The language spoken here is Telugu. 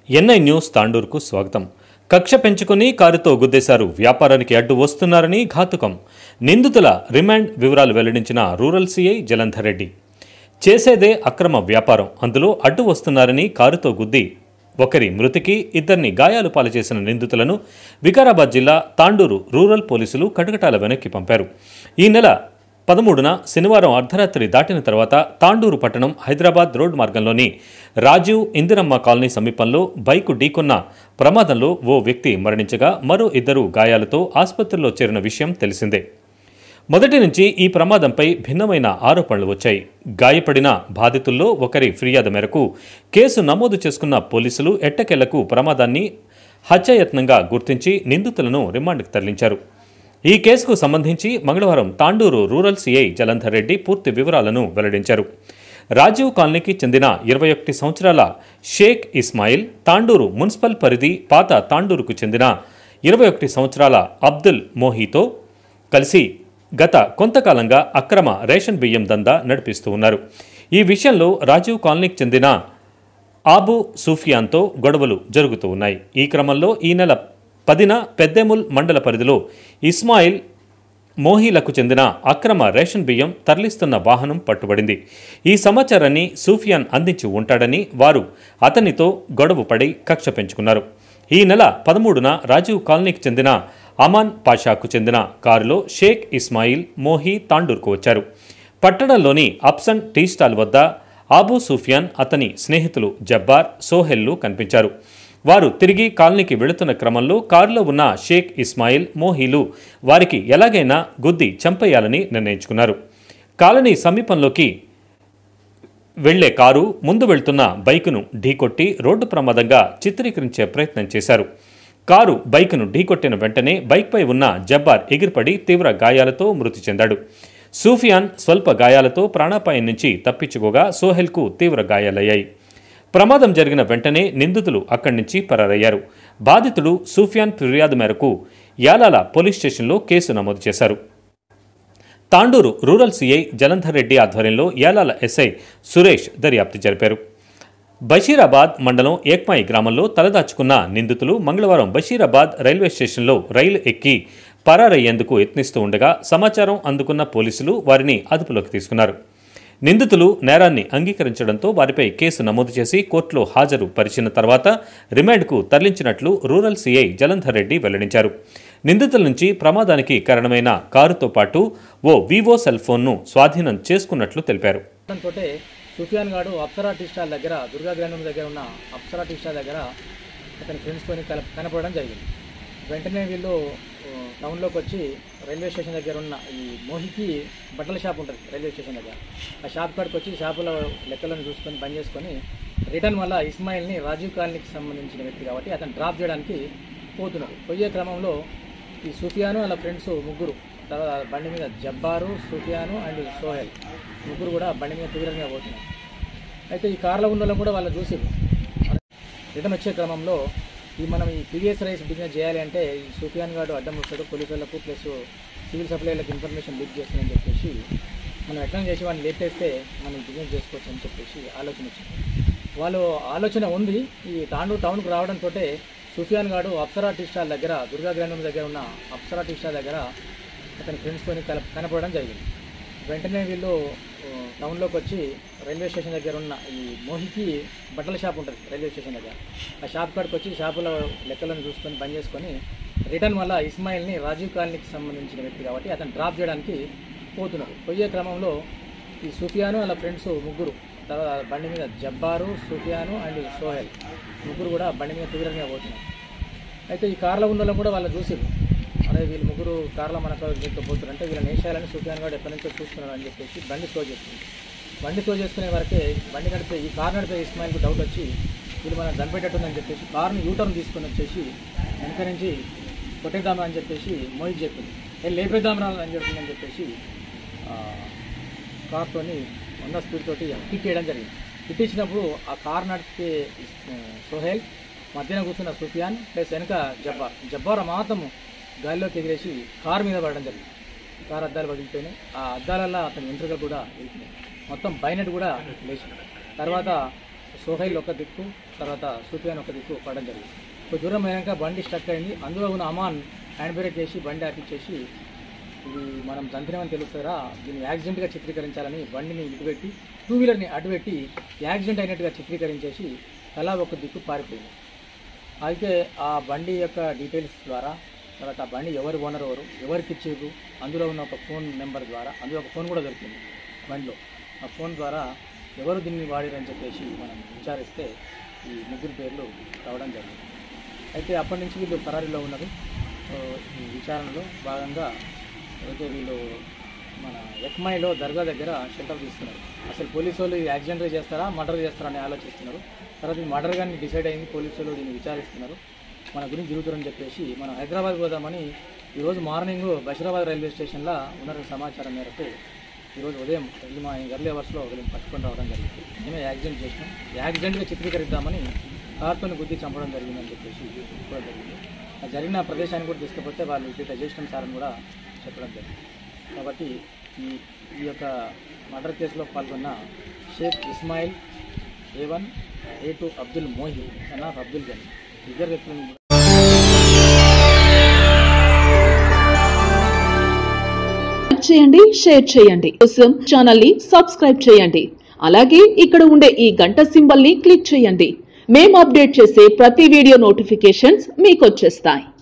ఎన్ఐ న్యూస్ తాండూరుకు స్వాగతం కక్ష పెంచుకుని కారుతో గుద్దేశారు వ్యాపారానికి అడ్డు వస్తున్నారని ఘాతుకం నిందితుల రిమాండ్ వివరాలు వెల్లడించిన రూరల్ సీఐ జలంధర్ రెడ్డి చేసేదే అక్రమ వ్యాపారం అందులో అడ్డు వస్తున్నారని కారుతో గుద్ది ఒకరి మృతికి ఇద్దరిని గాయాలు పాలు చేసిన నిందితులను వికారాబాద్ జిల్లా తాండూరు రూరల్ పోలీసులు కటకటాల వెనక్కి పంపారు ఈ నెల పదమూడున శనివారం అర్ధరాత్రి దాటిన తర్వాత తాండూరు పట్టణం హైదరాబాద్ రోడ్ మార్గంలోని రాజీవ్ ఇందిరమ్మ కాలనీ సమీపంలో బైకు ఢీకొన్న ప్రమాదంలో ఓ వ్యక్తి మరణించగా మరో ఇద్దరు గాయాలతో ఆసుపత్రిలో చేరిన విషయం తెలిసిందే మొదటి నుంచి ఈ ప్రమాదంపై భిన్నమైన ఆరోపణలు వచ్చాయి గాయపడిన బాధితుల్లో ఒకరి ఫిర్యాదు మేరకు కేసు నమోదు చేసుకున్న పోలీసులు ఎట్టకేలకు ప్రమాదాన్ని హత్యాయత్నంగా గుర్తించి నిందితులను రిమాండ్కు తరలించారు ఈ కేసుకు సంబంధించి మంగళవారం తాండూరు రూరల్ సీఐ జలంధర్ రెడ్డి పూర్తి వివరాలను వెల్లడించారు రాజీవ్ కాలనీకి చెందిన ఇరవై ఒకటి సంవత్సరాల షేక్ ఇస్మాయిల్ తాండూరు మున్సిపల్ పరిధి పాత తాండూరుకు చెందిన ఇరవై ఒకటి సంవత్సరాల అబ్దుల్ మోహీతో కలిసి గత కొంతకాలంగా అక్రమ రేషన్ బియ్యం దందా నడిపిస్తూ ఉన్నారు ఈ విషయంలో రాజీవ్ కాలనీకి చెందిన ఆబు సూఫియాన్తో గొడవలు జరుగుతూ ఉన్నాయి ఈ క్రమంలో ఈ నెల పదిన పెద్దెముల్ మండల పరిధిలో ఇస్మాయిల్ మోహీలకు చెందిన అక్రమ రేషన్ బియ్యం తరలిస్తున్న వాహనం పట్టుబడింది ఈ సమాచారాన్ని సూఫియాన్ అందించి ఉంటాడని వారు అతనితో గొడవ పడి కక్ష పెంచుకున్నారు ఈ నెల పదమూడున రాజీవ్ కాలనీకి చెందిన అమాన్ పాషాకు చెందిన కారులో షేక్ ఇస్మాయిల్ మోహీ తాండూర్కు వచ్చారు పట్టణంలోని అప్సన్ టీ స్టాల్ వద్ద ఆబూ సూఫియాన్ అతని స్నేహితులు జబ్బార్ సోహెల్లు కనిపించారు వారు తిరిగి కాలనీకి వెళుతున్న క్రమంలో కారులో ఉన్న షేక్ ఇస్మాయిల్ మోహీలు వారికి ఎలాగైనా గుద్ది చంపేయాలని నిర్ణయించుకున్నారు కాలనీ సమీపంలోకి వెళ్లే కారు ముందు వెళ్తున్న బైకును ఢీకొట్టి రోడ్డు ప్రమాదంగా చిత్రీకరించే ప్రయత్నం చేశారు కారు బైకును ఢీకొట్టిన వెంటనే బైక్పై ఉన్న జబ్బార్ ఎగిరిపడి తీవ్ర గాయాలతో మృతి చెందాడు సూఫియాన్ స్వల్ప గాయాలతో ప్రాణాపాయం నుంచి తప్పించుకోగా సోహెల్కు తీవ్ర గాయాలయ్యాయి ప్రమాదం జరిగిన వెంటనే నిందితులు అక్కడి నుంచి పరారయ్యారు బాధితుడు సూఫియాన్ ఫిర్యాదు మేరకు యాలాల పోలీస్ స్టేషన్లో కేసు నమోదు చేశారు తాండూరు రూరల్ సీఐ జలంధర్ రెడ్డి ఆధ్వర్యంలో యాలాల ఎస్ఐ సురేష్ దర్యాప్తు జరిపారు బషీరాబాద్ మండలం ఏక్మాయి గ్రామంలో తలదాచుకున్న నిందితులు మంగళవారం బషీరాబాద్ రైల్వే స్టేషన్లో రైలు ఎక్కి పరారయ్యేందుకు యత్నిస్తూ ఉండగా సమాచారం అందుకున్న పోలీసులు వారిని అదుపులోకి తీసుకున్నారు నిందితులు నేరాన్ని అంగీకరించడంతో వారిపై కేసు నమోదు చేసి కోర్టులో హాజరు పరిచిన తర్వాత రిమాండ్కు తరలించినట్లు రూరల్ సీఐ జలంధర్ రెడ్డి వెల్లడించారు నిందితుల నుంచి ప్రమాదానికి కారణమైన కారుతో పాటు ఓ వివో సెల్ ఫోన్ను స్వాధీనం చేసుకున్నట్లు తెలిపారు తోటే సుఫియాన్ గాడు అప్సరా టీ స్టాల్ దగ్గర దుర్గా గ్రాండం దగ్గర ఉన్న అప్సరా టీ స్టాల్ దగ్గర అతని ఫ్రెండ్స్తో కల కనపడడం జరిగింది వెంటనే వీళ్ళు ఆ, టౌన్లోకి వచ్చి రైల్వే స్టేషన్ దగ్గర ఉన్న ఈ మోహికి బట్టల షాప్ ఉంటుంది రైల్వే స్టేషన్ దగ్గర ఆ షాప్ కాడికి వచ్చి షాపులో లెక్కలను చూసుకొని బంద్ చేసుకొని రిటర్న్ వల్ల ఇస్మాయిల్ని రాజీవ్ కాలనీకి సంబంధించిన వ్యక్తి కాబట్టి అతను డ్రాప్ చేయడానికి పోతున్నారు పోయే క్రమంలో ఈ సుఫియాను వాళ్ళ ఫ్రెండ్స్ ముగ్గురు తర్వాత బండి మీద జబ్బారు సుఫియాను అండ్ సోహెల్ ముగ్గురు కూడా బండి మీద తీవ్రంగా పోతున్నారు అయితే ఈ కార్లో ఉన్న వాళ్ళని కూడా వాళ్ళు చూసి రిటర్న్ వచ్చే క్రమంలో ఈ మనం ఈ పీడిఎస్ రైస్ బిజినెస్ చేయాలి అంటే ఈ సుఫియాన్ గారు అడ్డం వస్తాడు పోలీసు వాళ్ళకు ప్లస్ సివిల్ సప్లైలకు ఇన్ఫర్మేషన్ లీక్ చేస్తుందని చెప్పేసి మనం ఎట్లా చేసి వాడిని లేపేస్తే మనం బిజినెస్ చేసుకోవచ్చు అని చెప్పేసి ఆలోచన వచ్చింది వాళ్ళు ఆలోచన ఉంది ఈ తాండూరు టౌన్కి రావడంతో సుఫియాన్ గారు అప్సరా టీ స్టాల్ దగ్గర దుర్గా గ్రాండం దగ్గర ఉన్న అప్సరా టీ స్టాల్ దగ్గర అతని ఫ్రెండ్స్తో కల కనపడడం జరిగింది వెంటనే వీళ్ళు ఆ, టౌన్లోకి వచ్చి రైల్వే స్టేషన్ దగ్గర ఉన్న ఈ మోహికి బట్టల షాప్ ఉంటుంది రైల్వే స్టేషన్ దగ్గర ఆ షాప్ కాడికి వచ్చి షాపులో లెక్కలను చూసుకొని బంద్ చేసుకొని రిటర్న్ వల్ల ఇస్మాయిల్ని రాజీవ్ కాలనీకి సంబంధించిన వ్యక్తి కాబట్టి అతను డ్రాప్ చేయడానికి పోతున్నారు పోయే క్రమంలో ఈ సుఫియాను వాళ్ళ ఫ్రెండ్స్ ముగ్గురు తర్వాత బండి మీద జబ్బారు సుఫియాను అండ్ సోహెల్ ముగ్గురు కూడా బండి మీద తీవ్రంగా పోతున్నారు అయితే ఈ కార్లో ఉన్న వాళ్ళని కూడా వాళ్ళు చూసి అరే వీళ్ళు ముగ్గురు కార్లో మనకు పోతున్నారు అంటే వీళ్ళని వేసేయాలని సుఫియాన్ గారు ఎప్పటి నుంచో చూస్తున్నాడు అని చెప్పేసి బండి స్లో చేస్తుంది బండి స్లో చేసుకునే వరకే బండి నడిపే ఈ కార్ నడిపే ఇస్మాయిల్కి డౌట్ వచ్చి వీళ్ళు మనం చంపేటట్టుందని చెప్పేసి కార్ని యూటర్న్ తీసుకొని వచ్చేసి వెనక నుంచి కొట్టేద్దామా అని చెప్పేసి మోహిత్ చెప్పింది ఏ లేపేద్దాం రా అని చెప్పిందని చెప్పేసి ఆ, కార్తోని వంద స్పీడ్ తోటి కిక్ చేయడం జరిగింది కిక్ ఇచ్చినప్పుడు ఆ కార్ నడిపే ఆ, సోహెల్ మధ్యన కూర్చున్న సుఫియాన్ ప్లస్ వెనక జబ్బార్ జబ్బార్ మాత్రం గాలిలోకి ఎగిరేసి కారు మీద పడడం జరిగింది కారు అద్దాలు పగిలిపోయినాయి ఆ అద్దాలల్లో అతని వెంట్రుకలు కూడా వెళ్ళిపోయినాయి మొత్తం బైనట్ కూడా లేచి తర్వాత సోహైల్ ఒక దిక్కు తర్వాత సూఫియాన్ ఒక దిక్కు పడడం జరిగింది కొద్ది దూరం అయినాక బండి స్టక్ అయింది అందులో ఉన్న అమాన్ హ్యాండ్ బ్రేక్ వేసి బండి ఆపించేసి ఇది మనం చంపినామని తెలుస్తారా దీన్ని యాక్సిడెంట్గా చిత్రీకరించాలని బండిని ఇటుపెట్టి టూ వీలర్ని అటుపెట్టి యాక్సిడెంట్ అయినట్టుగా చిత్రీకరించేసి తలా ఒక దిక్కు పారిపోయింది అయితే ఆ బండి యొక్క డీటెయిల్స్ ద్వారా తర్వాత ఆ బండి ఎవరు ఓనర్ ఎవరు ఎవరికి ఇచ్చేరు అందులో ఉన్న ఒక ఫోన్ నెంబర్ ద్వారా అందులో ఒక ఫోన్ కూడా దొరికింది బండిలో ఆ ఫోన్ ద్వారా ఎవరు దీన్ని వాడారని చెప్పేసి మనం విచారిస్తే ఈ ముగ్గురు పేర్లు రావడం జరిగింది అయితే అప్పటి నుంచి వీళ్ళు పరారీలో ఉన్నారు సో ఈ విచారణలో భాగంగా అయితే వీళ్ళు మన ఎక్మైలో దర్గా దగ్గర షెల్టర్ తీసుకున్నారు అసలు పోలీసు వాళ్ళు ఇది యాక్సిడెంట్ చేస్తారా మర్డర్ చేస్తారా అని ఆలోచిస్తున్నారు తర్వాత ఈ మర్డర్ కానీ డిసైడ్ అయింది పోలీసులు దీన్ని విచారిస్తున్నారు మన గురించి జరుగుతారని చెప్పేసి మనం హైదరాబాద్ పోదామని ఈరోజు మార్నింగ్ బషీరాబాద్ రైల్వే స్టేషన్లో ఉన్న సమాచారం మేరకు ఈరోజు ఉదయం ఎర్లీ మా ఎర్లీ అవర్స్లో వీళ్ళని పట్టుకొని రావడం జరిగింది మేమే యాక్సిడెంట్ చేసినాం యాక్సిడెంట్గా చిత్రీకరిద్దామని కార్తోని గుద్ది చంపడం జరిగిందని చెప్పేసి చెప్పడం జరిగింది ఆ జరిగిన ప్రదేశాన్ని కూడా తీసుకపోతే వాళ్ళు ఇట్లా చేసినాం సార్ అని కూడా చెప్పడం జరిగింది కాబట్టి ఈ ఈ యొక్క మర్డర్ కేసులో పాల్గొన్న Sheikh Ismail A one A two Abdul Mohi అన్న అబ్దుల్ గని ఇద్దరు వ్యక్తులను కూడా లైక్ చేయండి షేర్ చేయండి కోసం ఛానల్ ని సబ్స్క్రైబ్ చేయండి అలాగే ఇక్కడ ఉండే ఈ గంట సింబల్ ని క్లిక్ చేయండి మేము అప్డేట్ చేసే ప్రతి వీడియో నోటిఫికేషన్స్ మీకు వచ్చేస్తాయి